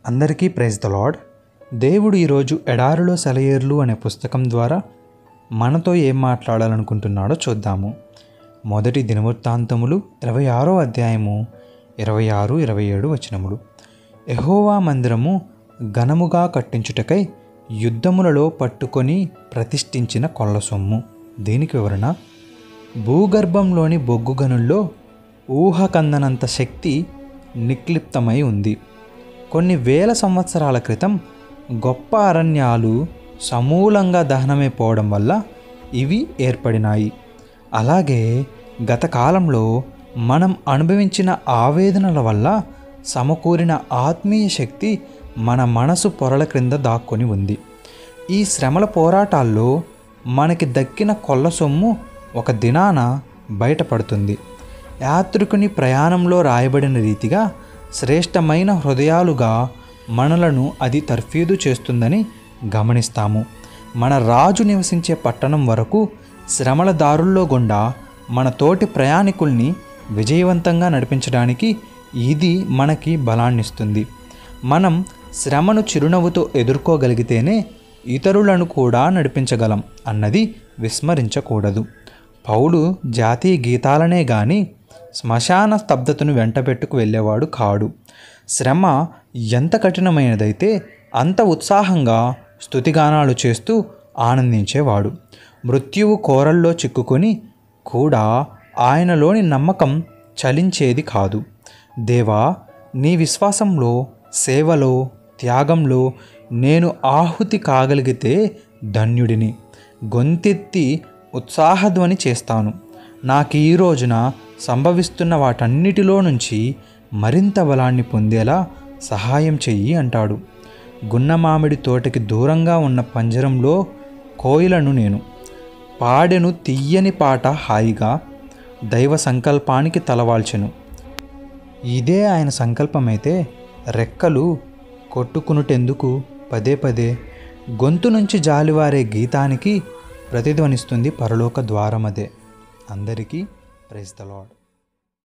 అందరికీ praise the lord దేవుడు ఈరోజు ఎడారిలో సెలయేర్లు అనే పుస్తకం ద్వారా మనతో ఏం మాట్లాడాలనుకుంటున్నాడో చూద్దాము మొదటి దినవృత్తాంతములు ఇరవై ఆరో అధ్యాయము ఇరవై ఆరు ఇరవై ఏడు వచనములు ఎహోవా మందిరము ఘనముగా కట్టించుటకై యుద్ధములలో పట్టుకొని ప్రతిష్ఠించిన కొల్ల సొమ్ము దీనికి వివరణ భూగర్భంలోని బొగ్గు గనుల్లో ఊహకందనంత శక్తి నిక్లిప్తమై ఉంది కొన్ని వేల సంవత్సరాల క్రితం గొప్ప అరణ్యాలు సమూలంగా దహనమైపోవడం వల్ల ఇవి ఏర్పడినాయి అలాగే గత కాలంలో మనం అనుభవించిన ఆవేదనల వల్ల సమకూరిన ఆత్మీయ శక్తి మన మనసు పొరల క్రింద దాక్కొని ఉంది ఈ శ్రమల పోరాటాల్లో మనకి దక్కిన కొల్ల సొమ్ము ఒక దినాన బయటపడుతుంది యాత్రికుని ప్రయాణంలో రాయబడిన రీతిగా శ్రేష్టమైన హృదయాలుగా మనలను అది తర్ఫీదు చేస్తుందని గమనిస్తాము మన రాజు నివసించే పట్టణం వరకు శ్రమల దారుల్లో గుండా మన తోటి ప్రయాణికుల్ని విజయవంతంగా నడిపించడానికి ఇది మనకి బలాన్నిస్తుంది మనం శ్రమను చిరునవ్వుతో ఎదుర్కోగలిగితేనే ఇతరులను కూడా నడిపించగలం అన్నది విస్మరించకూడదు పౌలు జాతీయ గీతాలనే గాని శ్మశాన స్తబ్దతను వెంటబెట్టుకు వెళ్ళేవాడు కాడు శ్రమ ఎంత కఠినమైనదైతే అంత ఉత్సాహంగా స్తుతిగానాలు చేస్తూ ఆనందించేవాడు మృత్యువు కోరల్లో చిక్కుకొని కూడా ఆయనలోని నమ్మకం చలించేది కాదు దేవా నీ విశ్వాసంలో సేవలో త్యాగంలో నేను ఆహుతి కాగలిగితే ధన్యుడిని గొంతెత్తి ఉత్సాహధ్వని చేస్తాను నాకు ఈ రోజున సంభవిస్తున్న వాటన్నిటిలో నుంచి మరింత బలాన్ని పొందేలా సహాయం చెయ్యి అంటాడు గున్నమామిడి తోటకి దూరంగా ఉన్న పంజరంలో కోయిలను నేను పాడెను తీయని పాట హాయిగా దైవ సంకల్పానికి తలవాల్చెను ఇదే ఆయన సంకల్పమైతే రెక్కలు కొట్టుకునుటెందుకు పదే పదే గొంతు నుంచి జాలివారే గీతానికి ప్రతిధ్వనిస్తుంది పరలోక ద్వారమదే అందరికీ ప్రైజ్ ద లాడ్